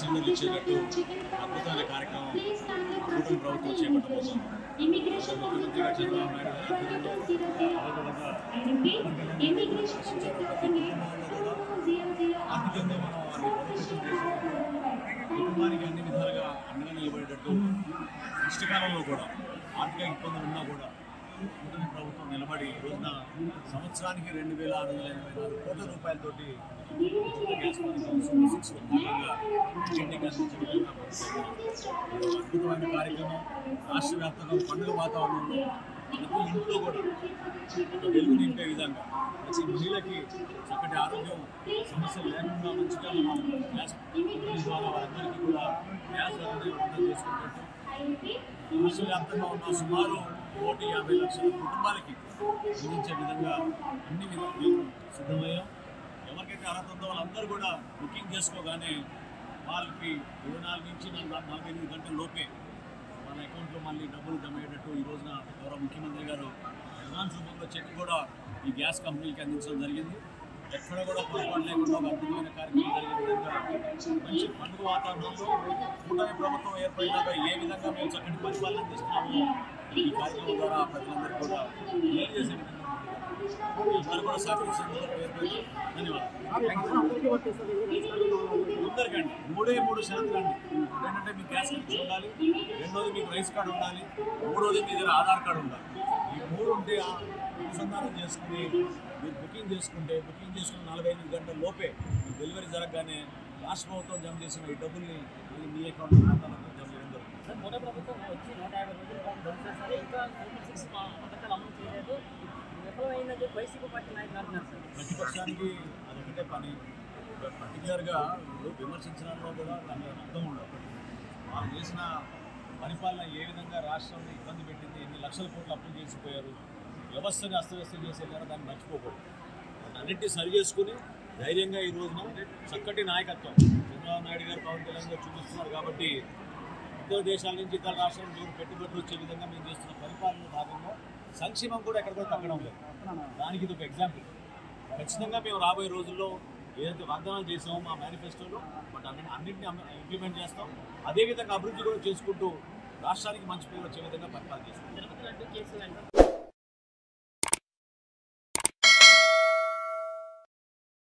సిలిండర్లు ఇచ్చేటట్టు అద్భుతమైన కార్యక్రమం కూటమి ప్రభుత్వం చేపట్టబోతోంది ఇమిగ్రేషన్ ముఖ్యమంత్రి గారు చంద్రబాబు నాయుడు గారు ఆర్థికంగా మనం వారిని బలోపేతం చేసి కుటుంబానికి అన్ని విధాలుగా అండగా నిలబడేటట్టు కష్టకాలంలో కూడా ఆర్థిక ఇబ్బందులు ఉన్నా కూడా కూటమి ప్రభుత్వం నిలబడి ఈ రోజున సంవత్సరానికి రెండు వేల ఆరు వందల ఎనభై నాలుగు కోట్ల రూపాయలతోటి గ్యాస్ పాలిటీ సిక్స్ భాగంగా ఇంటికి అందించే విధంగా ప్రభుత్వం అద్భుతమైన కార్యక్రమం రాష్ట్ర వ్యాప్తంగా పండుగ వాతావరణంలో ప్రతి ఇంట్లో కూడా ఒక వెలుగు నింపే విధంగా ప్రతి మహిళకి చక్కటి ఆరోగ్యం సమస్యలు లేకుండా మంచిగా మనం గ్యాస్ పంపిణీ ద్వారా వారందరికీ కూడా గ్యాస్ అనేది వంట చేసుకున్నట్టు రాష్ట్ర వ్యాప్తంగా ఉన్న సుమారు కోటి యాభై లక్షల కుటుంబాలకి అందించే విధంగా అన్ని విధాలు మేము సిద్ధమయ్యాం ఎవరికైతే అర్హత ఉందో వాళ్ళందరూ కూడా బుకింగ్ చేసుకోగానే వాళ్ళకి ఇరవై నాలుగు నుంచి నలభై నలభై ఎనిమిది గంటల లోపే వాళ్ళ అకౌంట్లో మళ్ళీ డబ్బులు జమ అయ్యేటట్టు ఈ రోజున గౌరవ ముఖ్యమంత్రి గారు అడ్వాన్స్ రూపంలో చెక్ కూడా ఈ గ్యాస్ కంపెనీకి అందించడం జరిగింది ఎక్కడ కూడా పొరపాటు లేకుండా ఒక అద్భుతమైన కార్యక్రమం జరిగే విధంగా మంచి పండుగ వాతావరణంలో కూటమి ప్రభుత్వం ఏర్పడినాక ఏ విధంగా మేము చక్కటి పరిపాలన అందిస్తున్నామో ఈ కార్యక్రమం ద్వారా ప్రజలందరూ కూడా మేలు చేసే విధంగా అందరూ కూడా సహకరించినందుకు పేరు పేరు ధన్యవాదాలు అందరికండి మూడే మూడు శాతం అండి ఏంటంటే మీకు గ్యాస్ కనెక్షన్ ఉండాలి రెండోది మీకు రైస్ కార్డు ఉండాలి మూడోది మీ దగ్గర ఆధార్ కార్డు ఉండాలి ఈ మూడు ఉంటే ఆ అనుసంధానం చేసుకుని మీరు బుకింగ్ చేసుకుంటే బుకింగ్ చేసుకుని నలభై ఎనిమిది గంటల లోపే మీ డెలివరీ జరగగానే రాష్ట్ర ప్రభుత్వం జమ చేసిన ఈ డబ్బుల్ని మళ్ళీ మీ అకౌంట్లో ఖాతాలకు జమ చేయడం జరుగుతుంది సార్ మొదటి ప్రభుత్వం వచ్చి నూట యాభై రోజులు పాటు భవిష్యత్తు ఇంకా సూపర్ సిక్స్ మా పథకాలు అమలు చేయలేదు విఫలమైందని చెప్పి వైసీపీ పార్టీ నాయకులు అంటున్నారు సార్ ప్రతిపక్షానికి అదొకటే పని పర్టికులర్గా ఇప్పుడు విమర్శించడంలో కూడా దాని అర్థం ఉండదు వాళ్ళు చేసిన పరిపాలన ఏ విధంగా రాష్ట్రాన్ని ఇబ్బంది పెట్టింది ఎన్ని లక్షల కోట్లు అప్పులు చేసిపోయారు వ్యవస్థని అస్తవ్యస్తం చేసేదాకా దాన్ని మర్చిపోకూడదు అన్నింటినీ సరి చేసుకుని ధైర్యంగా ఈ రోజున చక్కటి నాయకత్వం చంద్రబాబు నాయుడు గారు పవన్ కళ్యాణ్ గారు చూపిస్తున్నారు కాబట్టి ఇతర దేశాల నుంచి ఇతర రాష్ట్రాల నుంచి కూడా పెట్టుబడులు వచ్చే విధంగా మేము చేస్తున్న పరిపాలన భాగంగా సంక్షేమం కూడా ఎక్కడ కూడా తగ్గడం లేదు దానికి ఇది ఒక ఎగ్జాంపుల్ ఖచ్చితంగా మేము రాబోయే రోజుల్లో ఏదైతే వాగ్దానాలు చేసామో మా మేనిఫెస్టోలో బట్ అన్ని అన్నింటినీ ఇంప్లిమెంట్ చేస్తాం అదేవిధంగా అభివృద్ధి కూడా చేసుకుంటూ రాష్ట్రానికి మంచి పేరు వచ్చే విధంగా పరిపాలన చేస్తాం తిరుపతి లడ్డు కేసు వెంట